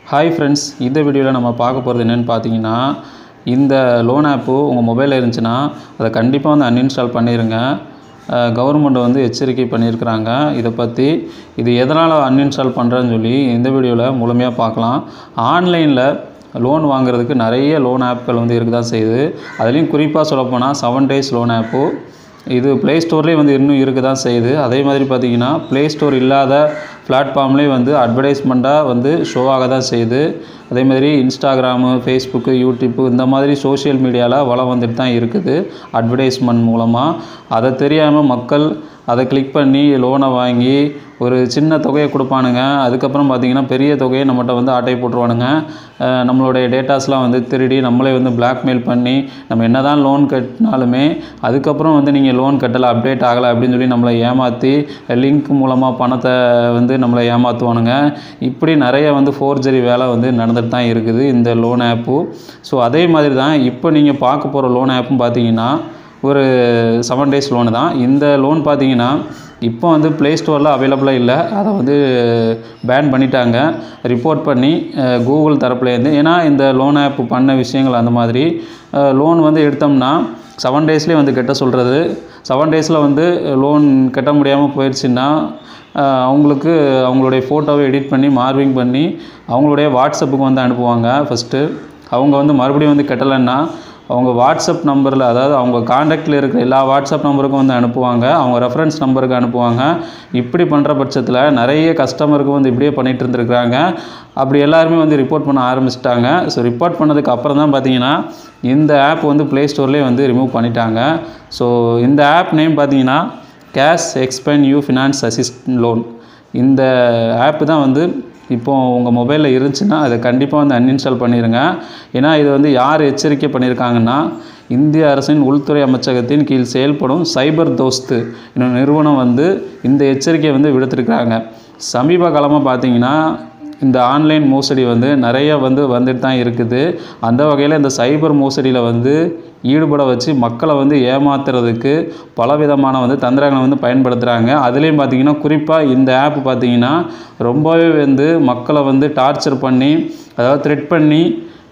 hi friends இந்த வீடியோவில் நம்ம பார்க்க போகிறது என்னென்னு பார்த்தீங்கன்னா இந்த லோன் ஆப்பு உங்கள் மொபைலில் இருந்துச்சுன்னா அதை கண்டிப்பாக வந்து அன்இன்ஸ்டால் பண்ணிடுங்க கவர்மெண்ட் வந்து எச்சரிக்கை பண்ணியிருக்கிறாங்க இதை பற்றி இது எதனால் அன்இன்ஸ்டால் பண்ணுறேன்னு சொல்லி இந்த வீடியோவில் முழுமையாக பார்க்கலாம் ஆன்லைனில் லோன் வாங்குறதுக்கு நிறைய லோன் ஆப்கள் வந்து இருக்க தான் செய்யுது அதுலேயும் குறிப்பாக சொல்லப்போனால் செவன் டேஸ் லோன் ஆப்பு இது ப்ளே ஸ்டோர்லேயே வந்து இன்னும் இருக்க தான் செய்யுது அதே மாதிரி பார்த்தீங்கன்னா ப்ளே ஸ்டோர் இல்லாத பிளாட்ஃபார்ம்லேயே வந்து அட்வர்டைஸ்மெண்ட்டாக வந்து ஷோ ஆக தான் செய்யுது அதே மாதிரி இன்ஸ்டாகிராமு ஃபேஸ்புக்கு யூடியூப்பு இந்த மாதிரி சோஷியல் மீடியாவில் வளம் வந்துட்டு தான் இருக்குது அட்வர்டைஸ்மெண்ட் மூலமாக அதை தெரியாமல் மக்கள் அதை கிளிக் பண்ணி லோனை வாங்கி ஒரு சின்ன தொகையை கொடுப்பானுங்க அதுக்கப்புறம் பார்த்திங்கன்னா பெரிய தொகையை நம்மகிட்ட வந்து ஆட்டை போட்டுருவானுங்க அஹ் நம்மளுடைய டேட்டாஸ்லாம் வந்து திருடி நம்மளே வந்து பிளாக்மெயில் பண்ணி நம்ம என்ன தான் லோன் கட்டினாலுமே அதுக்கப்புறம் வந்து நீங்கள் லோன் கட்டலை அப்டேட் ஆகலை அப்படின்னு சொல்லி நம்மளை ஏமாற்றி லிங்க் மூலமாக பணத்தை வந்து நம்மளை ஏமாற்றுவானுங்க இப்படி நிறைய வந்து ஃபோர்ஜரி வேலை வந்து நடந்துட்டு தான் இருக்குது இந்த லோன் ஆப்பு ஸோ அதே மாதிரி தான் இப்போ நீங்கள் பார்க்க போகிற லோன் ஆப்பும் பார்த்தீங்கன்னா ஒரு செவன் டேஸ் லோனு தான் இந்த லோன் பார்த்தீங்கன்னா இப்போ வந்து ப்ளே ஸ்டோரில் அவைலபிளாக இல்லை அதை வந்து பேன் பண்ணிட்டாங்க ரிப்போர்ட் பண்ணி அஹ், கூகுள் தரப்புலேருந்து ஏன்னா இந்த லோன் ஆப் பண்ண விஷயங்கள் அந்த மாதிரி லோன் வந்து எடுத்தோம்னா செவன் டேஸ்லேயே வந்து கட்ட சொல்கிறது செவன் டேஸில் வந்து லோன் கட்ட முடியாமல் போயிடுச்சுன்னா அஹ், அவங்களுக்கு அவங்களுடைய ஃபோட்டோவை எடிட் பண்ணி மார்விங் பண்ணி அவங்களுடைய வாட்ஸ்அப்புக்கு வந்து அனுப்புவாங்க ஃபஸ்ட்டு அவங்க வந்து மறுபடியும் வந்து கட்டலைன்னா அவங்க வாட்ஸ்அப் நம்பரில் அதாவது அவங்க காண்டாக்டில் இருக்கிற எல்லா வாட்ஸ்அப் நம்பருக்கும் வந்து அனுப்புவாங்க அவங்க ரெஃபரன்ஸ் நம்பருக்கு அனுப்புவாங்க இப்படி பண்ணுற பட்சத்தில் நிறைய கஸ்டமருக்கு வந்து இப்படியே பண்ணிகிட்டு இருந்திருக்கிறாங்க அப்படி எல்லாருமே வந்து ரிப்போர்ட் பண்ண ஆரம்பிச்சிட்டாங்க ஸோ ரிப்போர்ட் பண்ணதுக்கு அப்புறம் தான் பார்த்தீங்கன்னா இந்த ஆப் வந்து ப்ளே ஸ்டோர்லேயே வந்து ரிமூவ் பண்ணிட்டாங்க ஸோ இந்த ஆப் நேம் பார்த்தீங்கன்னா cash expand you finance assist loan இந்த ஆப்பு தான் வந்து இப்போ உங்கள் மொபைலில் இருந்துச்சுன்னா அதை கண்டிப்பாக வந்து அன்இன்ஸ்டால் பண்ணிடுங்க ஏன்னா இது வந்து யார் எச்சரிக்கை பண்ணியிருக்காங்கன்னா இந்திய அரசின் உள்துறை அமைச்சகத்தின் கீழ் செயல்படும் சைபர் தோஸ்து என்னும் நிறுவனம் வந்து இந்த எச்சரிக்கையை வந்து விடுத்திருக்கிறாங்க சமீப காலமாக பார்த்தீங்கன்னா இந்த ஆன்லைன் மோசடி வந்து நிறைய வந்து வந்துட்டு தான் இருக்குது அந்த வகையில் இந்த சைபர் மோசடியில் வந்து ஈடுபட வச்சு மக்களை வந்து ஏமாத்துறதுக்கு பலவிதமான வந்து தந்திரங்களை வந்து பயன்படுத்துகிறாங்க அதுலேயும் பார்த்தீங்கன்னா குறிப்பாக இந்த ஆப் பார்த்தீங்கன்னா ரொம்பவே வந்து மக்களை வந்து டார்ச்சர் பண்ணி அதாவது த்ரெட் பண்ணி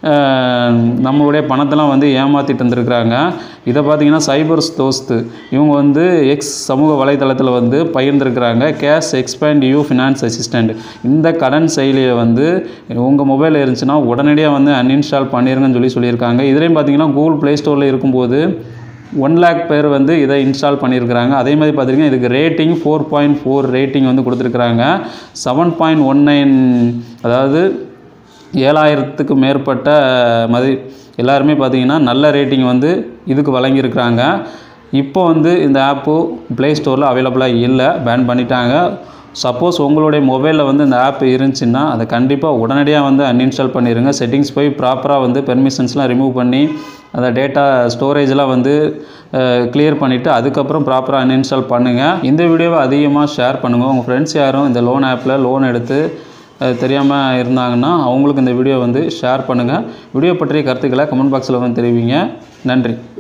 அஹ், நம்மளுடைய பணத்தெல்லாம் வந்து ஏமாற்றிட்டு இருந்திருக்கிறாங்க இதை பார்த்தீங்கன்னா சைபர்ஸ் தோஸ்து இவங்க வந்து எக்ஸ் சமூக வலைதளத்தில் வந்து பகிர்ந்திருக்கிறாங்க cash expand you finance assistant இந்த கடன் செயலியை வந்து உங்கள் மொபைலில் இருந்துச்சுன்னா உடனடியாக வந்து அன்இன்ஸ்டால் பண்ணிருங்கன்னு சொல்லி சொல்லியிருக்காங்க இதுலேயும் பார்த்தீங்கன்னா கூகுள் ப்ளே ஸ்டோரில் இருக்கும்போது ஒன் லேக் பேர் வந்து இதை இன்ஸ்டால் பண்ணியிருக்கிறாங்க அதே மாதிரி பார்த்தீங்கன்னா இதுக்கு rating four point four rating வந்து கொடுத்துருக்குறாங்க செவன் பாயிண்ட் ஒன் நைன் அதாவது ஏழாயிரத்துக்கு மேற்பட்ட மதி எல்லாருமே பார்த்தீங்கன்னா நல்ல ரேட்டிங் வந்து இதுக்கு வழங்கியிருக்கிறாங்க இப்போ வந்து இந்த ஆப்பு ப்ளே ஸ்டோரில் அவைலபிளாக இல்லை பேன் பண்ணிட்டாங்க சப்போஸ் உங்களுடைய மொபைலில் வந்து இந்த ஆப் இருந்துச்சுன்னா அதை கண்டிப்பாக உடனடியாக வந்து அன்இன்ஸ்டால் பண்ணிடுங்க செட்டிங்ஸ் போய் ப்ராப்பராக வந்து பெர்மிஷன்ஸ்லாம் ரிமூவ் பண்ணி அந்த டேட்டா ஸ்டோரேஜ்லாம் வந்து கிளியர் பண்ணிவிட்டு அதுக்கப்புறம் ப்ராப்பராக அன்இன்ஸ்டால் பண்ணுங்கள் இந்த வீடியோவை அதிகமாக ஷேர் பண்ணுங்கள் உங்கள் ஃப்ரெண்ட்ஸ் யாரும் இந்த லோன் ஆப்பில் லோன் எடுத்து தெரியாமல் இருந்தாங்கன்னா அவங்களுக்கு இந்த வீடியோ வந்து ஷேர் பண்ணுங்கள் வீடியோ பற்றிய கருத்துக்களை கமெண்ட் பாக்ஸில் வந்து தெரிவிங்க நன்றி